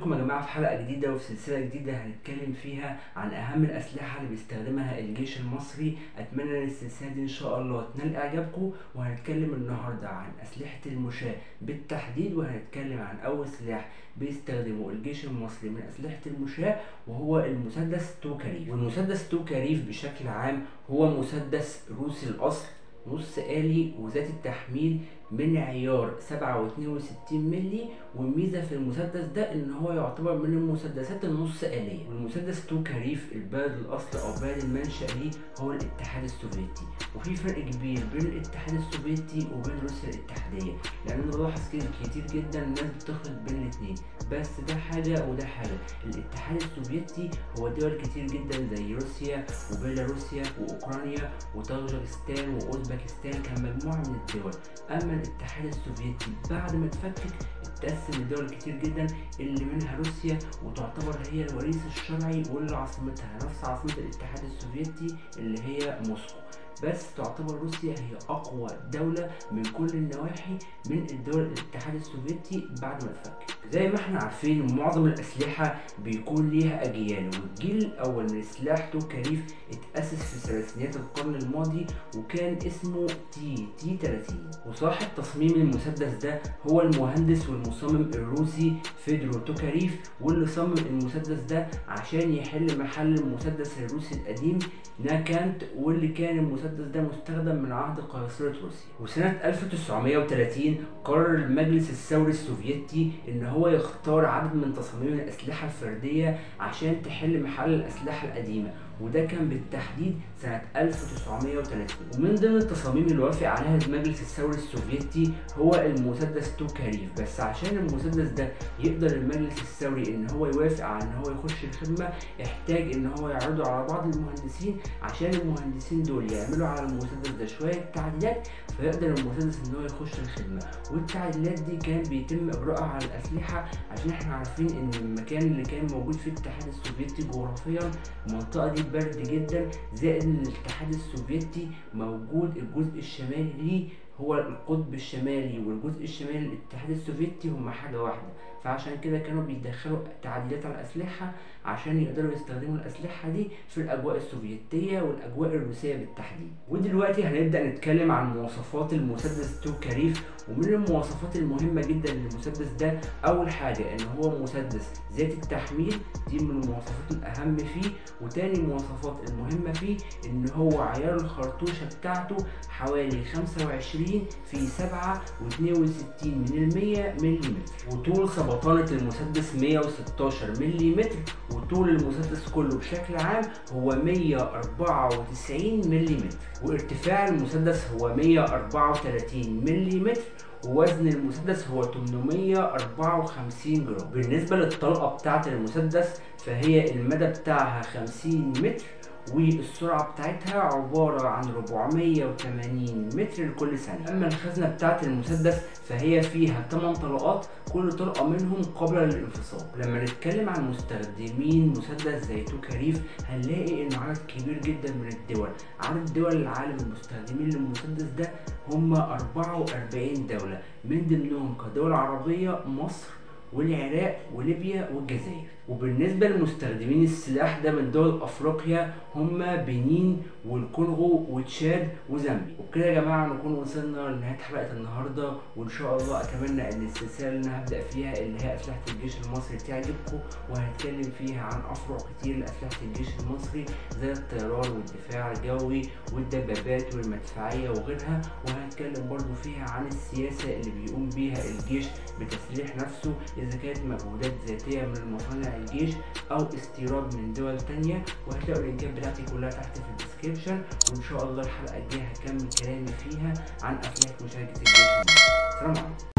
بكم يا جماعة في حلقة جديدة وفي سلسلة جديدة هنتكلم فيها عن أهم الأسلحة اللي بيستخدمها الجيش المصري أتمنى إن السلسلة دي إن شاء الله تنال إعجابكم وهنتكلم النهاردة عن أسلحة المشاة بالتحديد وهنتكلم عن أول سلاح بيستخدمه الجيش المصري من أسلحة المشاة وهو المسدس توكاريف والمسدس توكاريف بشكل عام هو مسدس روسي الأصل نص آلي وذات التحميل من عيار سبعة واتنين وستين ملي والميزة في المسدس ده إن هو يعتبر من المسدسات النص آلية والمسدس توكاريف البلد الأصل أو بلد المنشأ ليه هو الاتحاد السوفيتي وفي فرق كبير بين الاتحاد السوفيتي وبين روسيا الاتحادية لأن أنا بلاحظ كده كتير جدا الناس بتخلط بين الاتنين بس ده حاجة وده حاجة الاتحاد السوفيتي هو دول كتير جدا زي روسيا وبيلاروسيا وأوكرانيا وطاجكستان وأوزبكستان كان مجموعة من الدول أما الاتحاد السوفيتي بعد ما اتفكك اتقسم لدول كتير جدا اللي منها روسيا وتعتبر هي الوريث الشرعي واللي عاصمتها نفس عاصمة الاتحاد السوفيتي اللي هي موسكو بس تعتبر روسيا هي أقوى دولة من كل النواحي من الدول الاتحاد السوفيتي بعد ما اتفكك زي ما احنا عارفين معظم الأسلحة بيكون ليها أجيال والجيل الأول من سلاح توكاريف اتأسس في ثلاثينيات القرن الماضي وكان اسمه تي تي 30 وصاحب تصميم المسدس ده هو المهندس والمصمم الروسي فيدرو توكاريف واللي صمم المسدس ده عشان يحل محل المسدس الروسي القديم ناكانت واللي كان المسدس ده مستخدم من عهد قيصرية روسيا وسنة 1930 قرر المجلس الثوري السوفيتي ان هو يختار عدد من تصاميم الأسلحة الفردية عشان تحل محل الأسلحة القديمة وده كان بالتحديد سنة 1930 ومن ضمن التصاميم اللي وافق عليها المجلس الثوري السوفيتي هو المسدس توكاريف بس عشان المسدس ده يقدر المجلس الثوري ان هو يوافق على ان هو يخش الخدمة احتاج ان هو يعرضه على بعض المهندسين عشان المهندسين دول يعملوا على المسدس ده شوية تعديلات فيقدر المسدس ان هو يخش الخدمة والتعديلات دي كان بيتم اجراءها على الاسلحة عشان احنا عارفين ان المكان اللي كان موجود في الاتحاد السوفيتي جغرافيا المنطقة دي برد جدا زائد ان الاتحاد السوفيتي موجود الجزء الشمالي ليه هو القطب الشمالي والجزء الشمالي للاتحاد السوفيتي هما حاجة واحدة فعشان كده كانوا بيدخلوا تعديلات على الأسلحة عشان يقدروا يستخدموا الأسلحة دي في الأجواء السوفيتية والأجواء الروسية بالتحديد ودلوقتي هنبدأ نتكلم عن مواصفات المسدس توكاريف ومن المواصفات المهمة جدا للمسدس ده أول حاجة إن هو مسدس ذات التحميل دي من المواصفات الأهم فيه وتاني مواصفات المهمة فيه إن هو عيار الخرطوشة بتاعته حوالي 25 في 7 و62 من المية ملم وطول سبطانة المسدس 116 ملم وطول المسدس كله بشكل عام هو 194 ملم وارتفاع المسدس هو 134 ملم ووزن المسدس هو 854 جرام بالنسبة للطلقة بتاعة المسدس فهي المدى بتاعها 50 متر والسرعة بتاعتها عبارة عن 480 متر لكل ثانية أما الخزنة بتاعة المسدس فهي فيها 8 طلقات كل طلقة منهم قابلة للانفصال لما نتكلم عن مستخدمين مسدس زي توكاريف هنلاقي إنه عدد كبير جدا من الدول عدد دول العالم المستخدمين للمسدس ده هم 44 دولة من ضمنهم كدول عربية مصر والعراق وليبيا والجزائر وبالنسبة لمستخدمين السلاح ده من دول أفريقيا هم بنين والكونغو وتشاد وزامبيا وبكده يا جماعة نكون وصلنا لنهاية حلقة النهاردة وإن شاء الله أتمنى إن السلسلة اللي أنا هبدأ فيها اللي هي أسلحة الجيش المصري تعجبكم وهنتكلم فيها عن أفرع كتير لأسلحة الجيش المصري زي الطيران والدفاع الجوي والدبابات والمدفعية وغيرها وهنتكلم برضو فيها عن السياسة اللي بيقوم بيها الجيش بتسليح نفسه إذا كانت مجهودات ذاتية من المصانع الجيش او استيراد من دول تانية وهتلاقوا اللينكات بتاعتي كلها تحت في الديسكريبشن وان شاء الله الحلقه الجايه هكمل كلامي فيها عن اسلحه مشاركه الجيش المصري سلام عليكم